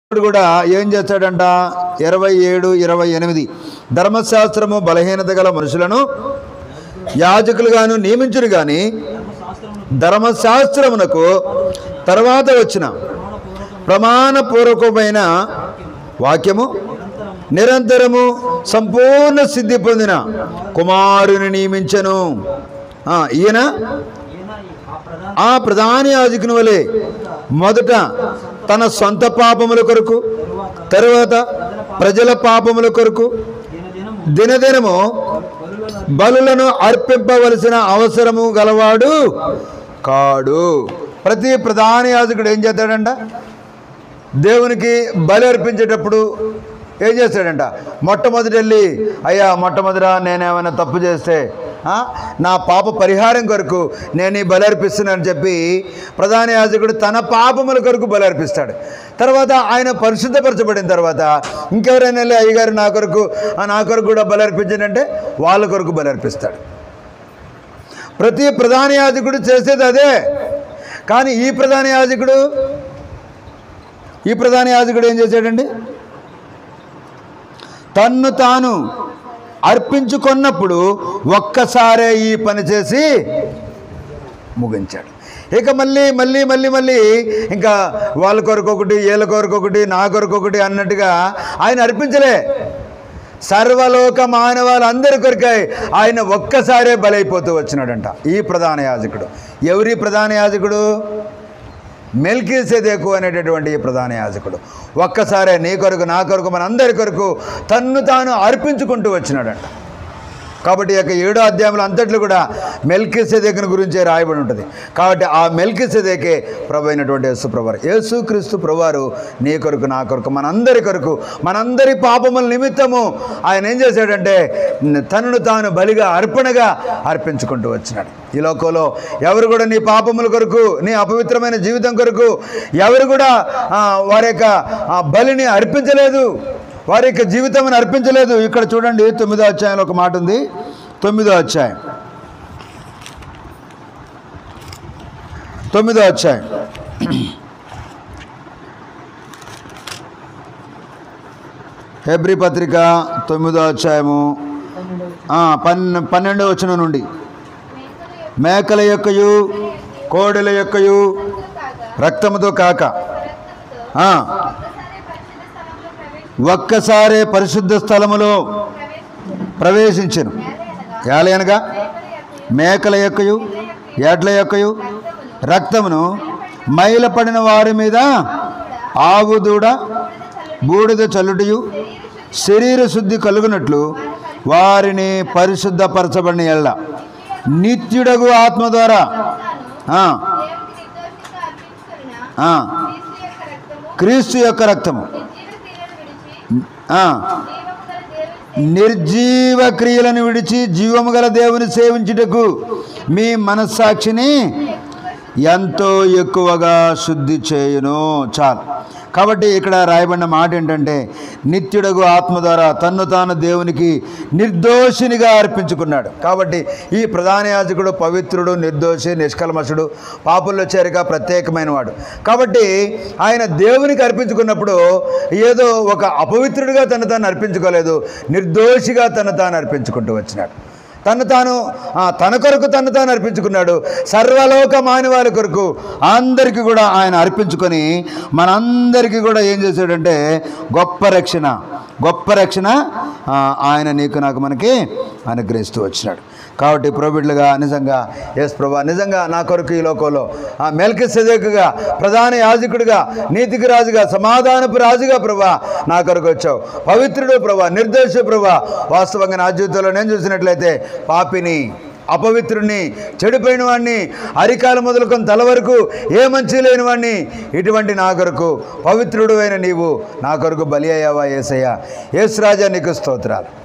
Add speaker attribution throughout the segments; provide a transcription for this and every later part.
Speaker 1: ఇప్పుడు కూడా ఏం చేస్తాడంట ఇరవై ఏడు ఇరవై ఎనిమిది ధర్మశాస్త్రము బలహీనత గల మనుషులను యాజకులుగాను నియమించుడు గాని ధర్మశాస్త్రమునకు తర్వాత వచ్చిన ప్రమాణపూర్వకమైన వాక్యము నిరంతరము సంపూర్ణ సిద్ధి పొందిన కుమారుని నియమించను ఆ, ఈయన ఆ ప్రధాన యాజకుని వలె మొదట తన సొంత పాపముల కొరకు తరువాత ప్రజల పాపముల కొరకు దినదినము బలులను అర్పింపవలసిన అవసరము గలవాడు కాడు ప్రతి ప్రధాన యాజకుడు ఏం చేస్తాడంట దేవునికి బలి అర్పించేటప్పుడు ఏం చేస్తాడంట మొట్టమొదటి వెళ్ళి అయ్యా మొట్టమొదట నేనేమైనా తప్పు చేస్తే ఆ, నా పాప పరిహారం కొరకు నేను ఈ బలి అర్పిస్తున్నానని చెప్పి ప్రధాన యాజకుడు తన పాపముల కొరకు బలి అర్పిస్తాడు తర్వాత ఆయన పరిశుద్ధపరచబడిన తర్వాత ఇంకెవరైనా వెళ్ళి అయ్యగారు నా కొరకు ఆ, నా కొరకు కూడా బలి అర్పించాడంటే వాళ్ళ కొరకు బలి అర్పిస్తాడు ప్రతి ప్రధాన యాజకుడు చేసేది అదే కానీ ఈ ప్రధాన యాజకుడు ఈ ప్రధాన యాజకుడు ఏం చేశాడండి తన్ను తాను అర్పించుకున్నప్పుడు ఒక్కసారే ఈ పని చేసి ముగించాడు ఇక మళ్ళీ మళ్ళీ మళ్ళీ మళ్ళీ ఇంకా వాళ్ళ కొరకు ఒకటి వీళ్ళ కొరకు ఒకటి నా కొరకు ఒకటి అన్నట్టుగా ఆయన అర్పించలే సర్వలోక మానవాళ్ళందరి కొరకై ఆయన ఒక్కసారే బలైపోతూ వచ్చినాడంట ఈ ప్రధాన యాజకుడు ఎవరి ప్రధాన యాజకుడు మెల్కీసేదేకు అనేటటువంటి ఈ ప్రధాన యాజకుడు ఒక్కసారే నీ కొరకు నా కొరకు మన అందరి కొరకు తన్ను తాను అర్పించుకుంటూ వచ్చినాడంట కాబట్టి ఈ యొక్క ఏడో అధ్యాయంలో అంతట్లో కూడా మెల్కిసెదేకుని గురించే రాయబడి ఉంటుంది కాబట్టి ఆ మెల్కిసెదేకే ప్రభు అయినటువంటి యేసు ప్రభువారు యేసు క్రీస్తు ప్రభువారు నీ కొరకు నా కొరకు మనందరి కొరకు మనందరి పాపముల నిమిత్తము ఆయన ఏం చేశాడంటే తనను తాను బలిగా అర్పణగా అర్పించుకుంటూ వచ్చినాడు ఈ లోకంలో ఎవరు కూడా నీ పాపముల కొరకు నీ అపవిత్రమైన జీవితం కొరకు ఎవరు కూడా ఆ, వారి యొక్క ఆ, బలిని అర్పించలేదు వారి యొక్క జీవితం అర్పించలేదు ఇక్కడ చూడండి తొమ్మిదో అధ్యాయంలో ఒక మాట ఉంది తొమ్మిదో అధ్యాయం తొమ్మిదో అధ్యాయం హెబ్రి పత్రిక తొమ్మిదో అధ్యాయము ఆ, పన్నె పన్నెండో వచనం నుండి మేకల యొక్కయు కోడెల యొక్కయు రక్తముతో కాక ఆ, ఒక్కసారే పరిశుద్ధ స్థలములో ప్రవేశించను ఏలయనగా మేకల యొక్కయు ఎడ్ల యొక్కయు రక్తమును మైలపడిన వారి మీద ఆవు దూడ బూడిద చల్లుటయు శరీర శుద్ధి కలుగునట్లు వారిని పరిశుద్ధపరచబడిన ఎళ్ళ నిత్యుడగు ఆత్మ ద్వారా ఆ, ఆ, క్రీస్తు యొక్క రక్తము ఆ, నిర్జీవ క్రియలను విడిచి జీవము గల దేవుని సేవించుటకు మీ మనస్సాక్షిని ఎంతో ఎక్కువగా శుద్ధి చేయును చాలు కాబట్టి ఇక్కడ రాయబడిన మాట ఏంటంటే నిత్యుడగు ఆత్మ ద్వారా తన్ను తాను దేవునికి నిర్దోషినిగా అర్పించుకున్నాడు కాబట్టి ఈ ప్రధాన యాజకుడు పవిత్రుడు నిర్దోషి నిష్కల్మషుడు పాపుల్లో చేరిక ప్రత్యేకమైన వాడు కాబట్టి ఆయన దేవునికి అర్పించుకున్నప్పుడు ఏదో ఒక అపవిత్రుడిగా తను తాను అర్పించుకోలేదు నిర్దోషిగా తను తాను అర్పించుకుంటూ వచ్చినాడు తను తాను ఆ, తన కొరకు తను తాను అర్పించుకున్నాడు సర్వలోక మానవాళి కొరకు అందరికీ కూడా ఆయన అర్పించుకొని మనందరికీ కూడా ఏం చేశాడంటే గొప్ప రక్షణ గొప్ప రక్షణ ఆ, ఆయన నీకు నాకు మనకి అనుగ్రహిస్తూ వచ్చినాడు కాబట్టి ప్రోబిడ్లుగా నిజంగా ఎస్ ప్రభా నిజంగా నా కొరకు ఈ లోకంలో ఆ మెల్కి సెదేకుగా ప్రధాన యాజకుడిగా నీతికి రాజుగా సమాధానపు రాజుగా ప్రభా నా కొరకు వచ్చావు పవిత్రుడు ప్రభా నిర్దోష ప్రభా వాస్తవంగా నా జీవితంలో నేను చూసినట్లయితే పాపిని అపవిత్రుణ్ణి చెడిపోయిన వాడిని అరికాల మొదలుకొని తల వరకు ఏ మంచి లేని వాడిని ఇటువంటి నా కొరకు పవిత్రుడు అయిన నీవు నా కొరకు బలి అయ్యావా ఏసయ్యా యేసు రాజా నీకు స్తోత్రాలు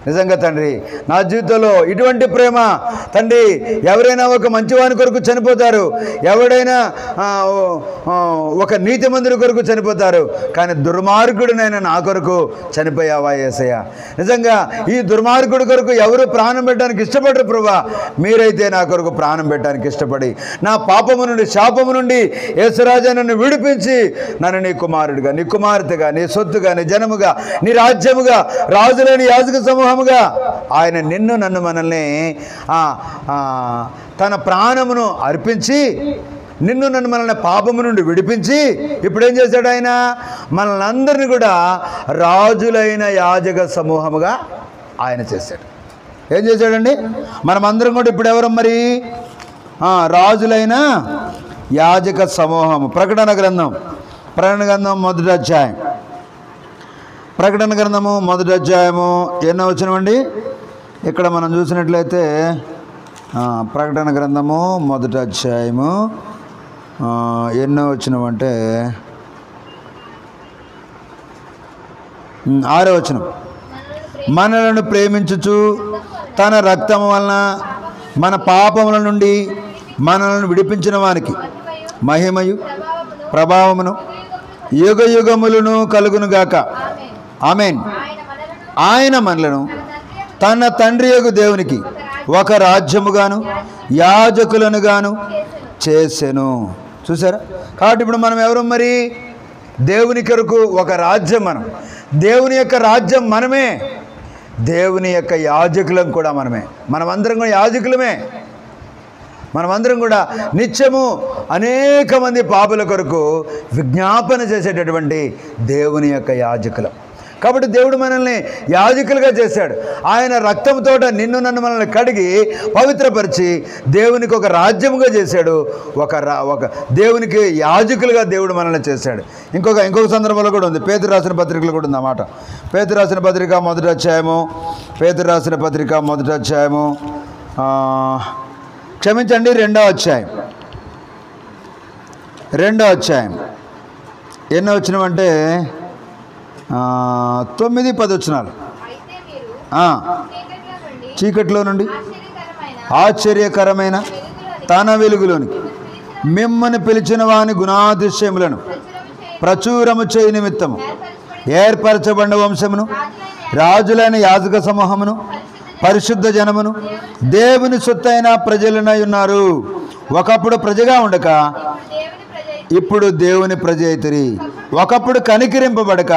Speaker 1: నిజంగా తండ్రి నా జీవితంలో ఇటువంటి ప్రేమ తండ్రి ఎవరైనా ఒక మంచివాని కొరకు చనిపోతారు ఎవడైనా ఆ, ఓ, ఆ, ఒక నీతి మందుల కొరకు చనిపోతారు కానీ దుర్మార్గుడినైనా నా కొరకు చనిపోయావా ఏసయ్య నిజంగా ఈ దుర్మార్గుడి కొరకు ఎవరు ప్రాణం పెట్టడానికి ఇష్టపడరు ప్రభా మీరైతే నా కొరకు ప్రాణం పెట్టడానికి ఇష్టపడి నా పాపము నుండి శాపము నుండి యేసురాజా నన్ను విడిపించి నన్ను నీ కుమారుడిగా నీ కుమార్తెగా నీ సొత్తుగా నీ జనముగా నీ రాజ్యముగా రాజులేని యాజక సమూహముగా ఆయన నిన్ను నన్ను మనల్ని ఆ, ఆ, తన ప్రాణమును అర్పించి నిన్ను నన్ను మనల్ని పాపము నుండి విడిపించి ఇప్పుడు ఏం చేశాడు ఆయన మనల్ని అందరినీ కూడా రాజులైన యాజక సమూహముగా ఆయన చేశాడు ఏం చేశాడండి మనమందరం కూడా ఇప్పుడు ఎవరు మరి ఆ, రాజులైన యాజక సమూహము ప్రకటన గ్రంథం ప్రకటన గ్రంథం మొదటి అధ్యాయం ప్రకటన గ్రంథము మొదటి అధ్యాయము ఎన్నో వచ్చినవండి ఇక్కడ మనం చూసినట్లయితే ఆ, ప్రకటన గ్రంథము మొదటి అధ్యాయము ఆ, ఎన్నో వచ్చినవంటే ఉమ్, ఆరో వచనం మనలను ప్రేమించుచు తన రక్తము వలన మన పాపముల నుండి మనలను విడిపించిన వానికి మహిమయు ప్రభావమును యుగ యుగములను కలుగునుగాక ఆమెన్ ఆయన మనలను తన తండ్రి యొక్క దేవునికి ఒక రాజ్యముగాను యాజకులను గాను చేసెను చూసారా కాబట్టి ఇప్పుడు మనం ఎవరు మరి దేవుని కొరకు ఒక రాజ్యం మనం దేవుని యొక్క రాజ్యం మనమే దేవుని యొక్క యాజకులం కూడా మనమే మనమందరం కూడా యాజకులమే మనమందరం కూడా నిత్యము అనేక మంది పాపుల కొరకు విజ్ఞాపన చేసేటటువంటి దేవుని యొక్క యాజకులం కాబట్టి దేవుడు మనల్ని యాజకులుగా చేశాడు ఆయన రక్తంతోట నిన్ను నన్ను మనల్ని కడిగి పవిత్రపరిచి దేవునికి ఒక రాజ్యముగా చేశాడు ఒక రా ఒక దేవునికి యాజకులుగా దేవుడు మనల్ని చేశాడు ఇంకొక ఇంకొక సందర్భంలో కూడా ఉంది పేతురు రాసిన పత్రికలో కూడా ఉంది అన్నమాట పేతురు రాసిన పత్రిక మొదటి అధ్యాయము పేతురు రాసిన పత్రిక మొదటి అధ్యాయము ఆ, క్షమించండి రెండో అధ్యాయం రెండో అధ్యాయం ఎన్నో వచ్చినవంటే ఆ, తొమ్మిది పది వచ్చినాలు
Speaker 2: అయితే మీరు
Speaker 1: ఆ,
Speaker 2: చీకట్లో నుండి
Speaker 1: చీకట్లో నుండి
Speaker 2: ఆశ్చర్యకరమైన
Speaker 1: ఆశ్చర్యకరమైన తన వెలుగులోనికి మిమ్మల్ని పిలిచిన వాని గుణాతిశయములను ప్రచురము చేయ నిమిత్తము ఏర్పరచబడిన వంశమును రాజులైన యాజక సమూహమును పరిశుద్ధ జనమును దేవుని సొత్తైన ప్రజలనై ఉన్నారు ఒకప్పుడు ప్రజగా ఉండక
Speaker 2: దేవుని ప్రజ
Speaker 1: ఇప్పుడు దేవుని ప్రజ అయితిరి ఒకప్పుడు కనికరింపబడక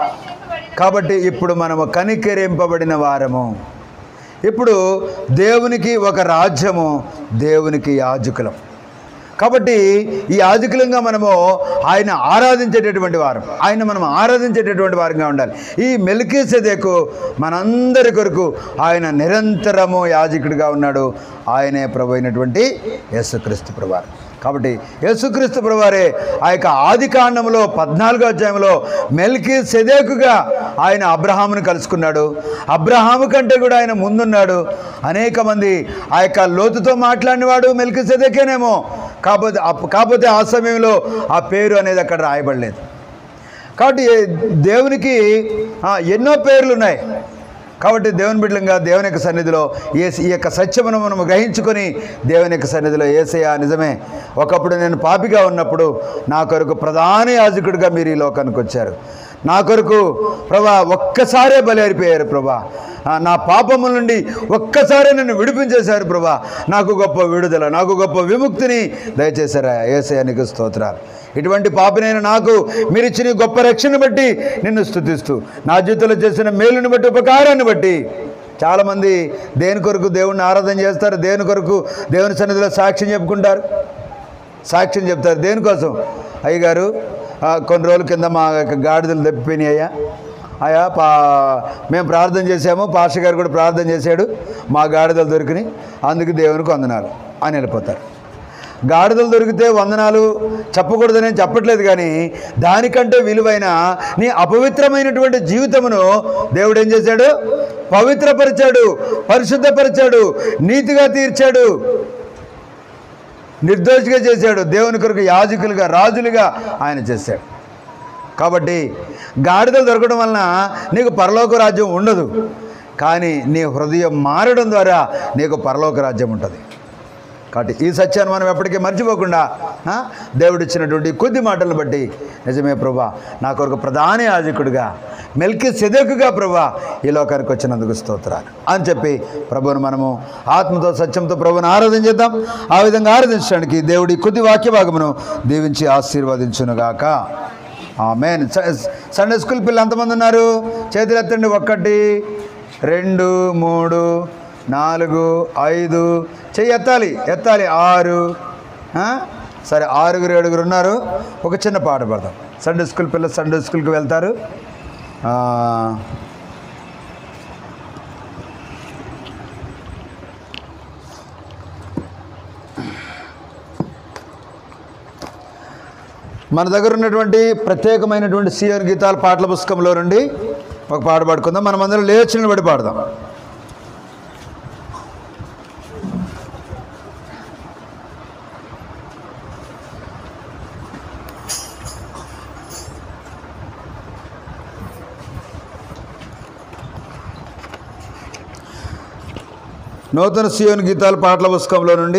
Speaker 1: కాబట్టి ఇప్పుడు మనము కనికరింపబడిన వారము ఇప్పుడు దేవునికి ఒక రాజ్యము దేవునికి యాజకులం కాబట్టి ఈ యాజకులంగా మనము ఆయన ఆరాధించేటటువంటి వారం ఆయన మనం ఆరాధించేటటువంటి వారంగా ఉండాలి ఈ మెలికీ సెదేకు మనందరి కొరకు ఆయన నిరంతరము యాజకుడిగా ఉన్నాడు ఆయనే ప్రభు అయినటువంటి యేసుక్రీస్తు ప్రభువారు కాబట్టి యేసుక్రీస్తు ప్రభువారే ఆ యొక్క ఆది కాండంలో పద్నాలుగో అధ్యాయంలో మెల్కి సెదేకుగా ఆయన అబ్రహామును కలుసుకున్నాడు అబ్రహాము కంటే కూడా ఆయన ముందున్నాడు అనేక మంది ఆ యొక్క లోతుతో మాట్లాడినవాడు మెల్కి సెదేకేనేమో కాకపోతే అప్- కాకపోతే ఆ సమయంలో ఆ పేరు అనేది అక్కడ రాయబడలేదు కాబట్టి దేవునికి ఆ, ఎన్నో పేర్లు ఉన్నాయి కాబట్టి దేవుని బిడ్డలంగా దేవుని యొక్క సన్నిధిలో ఏ ఈ యొక్క సత్యమును మనము గ్రహించుకొని దేవుని యొక్క సన్నిధిలో ఏసయ్య నిజమే ఒకప్పుడు నేను పాపిగా ఉన్నప్పుడు నా కొరకు ప్రధాన యాజకుడిగా మీరు ఈ లోకానికి వచ్చారు నా కొరకు ప్రభా ఒక్కసారే బలైపోయారు ప్రభా ఆ, నా పాపముల నుండి ఒక్కసారే నన్ను విడిపించేశారు ప్రభా నాకు గొప్ప విడుదల నాకు గొప్ప విముక్తిని దయచేశారా ఏసయ్య నీకు స్తోత్రాలు ఇటువంటి పాపినైన నాకు మీరు ఇచ్చిన ఈ గొప్ప రక్షణ బట్టి నిన్ను స్థుతిస్తూ నా జీవితంలో చేసిన మేలుని బట్టి ఉపకారాన్ని బట్టి చాలామంది దేని కొరకు దేవుణ్ణి ఆరాధన చేస్తారు దేని కొరకు దేవుని సన్నిధిలో సాక్ష్యం చెప్పుకుంటారు సాక్ష్యం చెప్తారు దేనికోసం అయ్యగారు ఆ, కొన్ని రోజుల కింద మా యొక్క గాడిదలు తప్పిపోయినాయి అయ్యా అయ్యా పా మేము ప్రార్థన చేసాము పాస్టర్ గారు కూడా ప్రార్థన చేశాడు మా గాడిదలు దొరికినాయి అందుకు దేవునికి వందనాలు అని వెళ్ళిపోతారు గాడిదలు దొరికితే వందనాలు చెప్పకూడదని నేను చెప్పట్లేదు కానీ దానికంటే విలువైన నీ అపవిత్రమైనటువంటి జీవితమును దేవుడు ఏం చేశాడు పవిత్రపరిచాడు పరిశుద్ధపరిచాడు నీతిగా తీర్చాడు నిర్దోషిగా చేశాడు దేవుని కొరకు యాజకులుగా రాజులుగా ఆయన చేశాడు కాబట్టి గాడిదలు దొరకడం వలన నీకు పరలోక రాజ్యం ఉండదు కానీ నీ హృదయం మారడం ద్వారా నీకు పరలోక రాజ్యం ఉంటుంది కాబట్టి ఈ సత్యాన్ని మనం ఎప్పటికీ మర్చిపోకుండా ఆ, దేవుడిచ్చినటువంటి కొద్ది మాటలను బట్టి నిజమే ప్రభా నా కొరకు ప్రధాన యాజకుడిగా మెల్కి సెదకుగా ప్రభా ఈ లోకానికి వచ్చినందుకు స్తోత్రాలు అని చెప్పి ప్రభువును మనము ఆత్మతో సత్యంతో ప్రభువును ఆరాధన చేద్దాం ఆ విధంగా ఆరాధించడానికి దేవుడి కొద్ది వాక్య భాగమును దీవించి ఆశీర్వదించునుగాక ఆమెన్ సండే స్కూల్ పిల్లలు ఎంతమంది ఉన్నారు చేతులు ఎత్తండి ఒక్కటి రెండు మూడు నాలుగు ఐదు చెయ్యి ఎత్తాలి ఎత్తాలి ఆరు ఆ? సరే ఆరుగురు ఏడుగురు ఉన్నారు ఒక చిన్న పాట పాడదాం సండే స్కూల్ పిల్లలు సండే స్కూల్కి వెళ్తారు ఆ, మన దగ్గర ఉన్నటువంటి ప్రత్యేకమైనటువంటి సిఆర్ గీతాల పాటల పుస్తకంలో నుండి ఒక పాట పాడుకుందాం మనం అందరం లేచి నిలబడి పాడదాం నూతన సియోన్ గీతాల పాటల పుస్తకంలో నుండి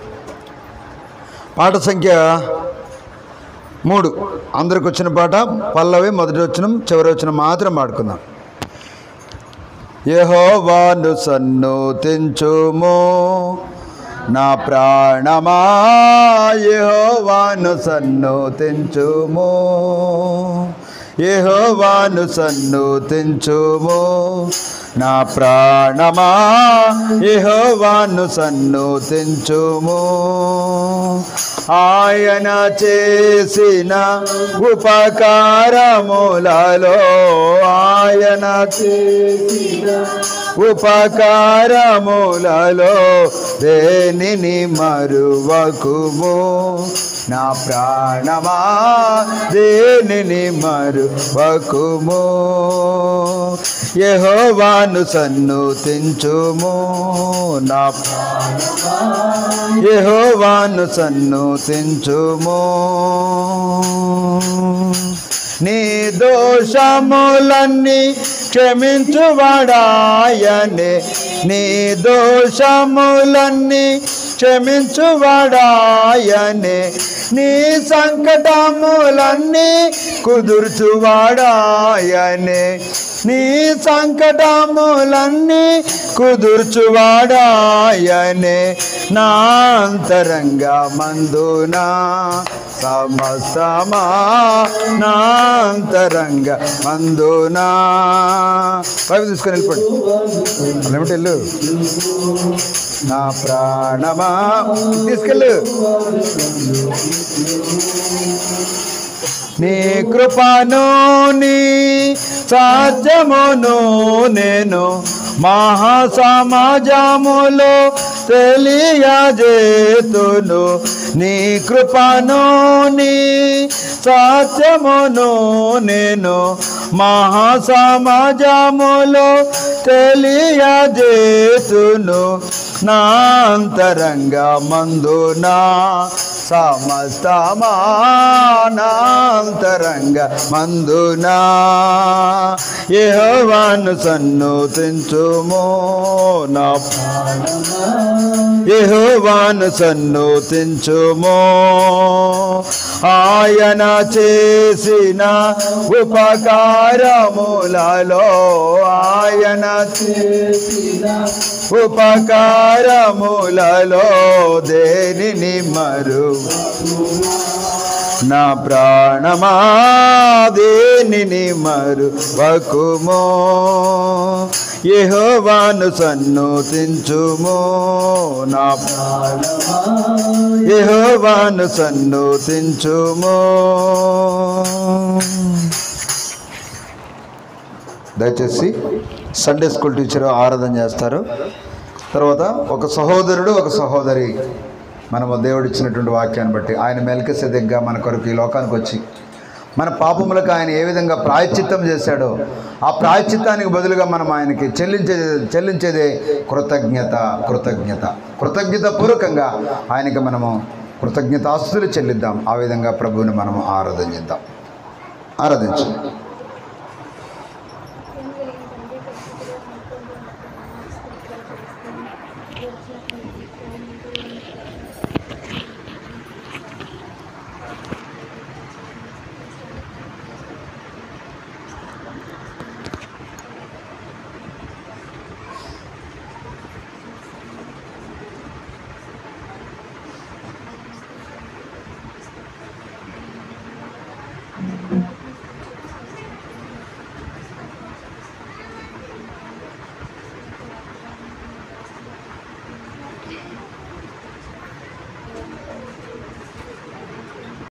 Speaker 1: పాట సంఖ్య మూడు అందరికి వచ్చిన పాట పల్లవి మొదటి వచ్చిన చివరి వచ్చిన మాత్రం పాడుకుందాం యెహోవాను సన్నుతించుము నా ప్రాణమా యెహోవాను సన్నుతించుము యెహోవాను సన్నుతించుము నా ప్రాణమా యెహోవాను సన్నుతించుము ఆయన చేసిన ఉపకారములలో ఆయన చేసిన ఉపకారములలో దేనిని మరువకుము నా ప్రాణమా దేనిని మరువకుము యెహోవాను సన్నుతించుము నా యెహోవాను సన్నుతించుము నీ దోషములన్నీ క్షమించువాడాయనే నీ దోషములన్నీ క్షమించువాడాయనే నీ సంకటములన్నీ కుదుర్చువాడాయనే నీ సంకటములన్నీ కుదుర్చువాడాయనే నా అంతరంగ మందునా సమస్తమా నా అంతరంగ మందునా పైపు తీసుకొని వెళ్ళిపోండి అన్నమాట వెళ్ళు నా ప్రాణమా తీసుకెళ్ళు నీ కృపను నీ సాధ్యమును నేను మహాసమాజములో తెలియజేతును నీ కృపను నీ సాధ్యమును నేను మహాసమాజములో తెలియజేతును నా అంతరంగ మందునా సమస్తమానాంతరంగ మందునా యెహోవాను సన్నుతించుము నా యెహోవాను సన్నుతించుము ఆయన చేసిన ఉపకారములలో ఆయన చేసిన ఉపకారములలో దేనిని మరు నా ప్రాణమా దేనిని మరువకుమో యెహోవాను సన్నుతించుము నా ప్రాణమా యెహోవాను సన్నుతించుము దయచేసి సండే స్కూల్ టీచర్ ఆరాధన చేస్తారు తర్వాత ఒక సహోదరుడు ఒక సహోదరి మనము దేవుడిచ్చినటువంటి వాక్యాన్ని బట్టి ఆయన మెల్కసెదగ్గా మన కొరకు ఈ లోకానికి వచ్చి మన పాపములకు ఆయన ఏ విధంగా ప్రాయశ్చిత్తం చేశాడో ఆ ప్రాయశ్చిత్తానికి బదులుగా మనం ఆయనకి చెల్లించే చెల్లించేదే కృతజ్ఞత కృతజ్ఞత కృతజ్ఞత పూర్వకంగా ఆయనకి మనము కృతజ్ఞతాస్తులు చెల్లిద్దాం ఆ విధంగా ప్రభువుని మనము ఆరాధన చేద్దాం ఆరాధించు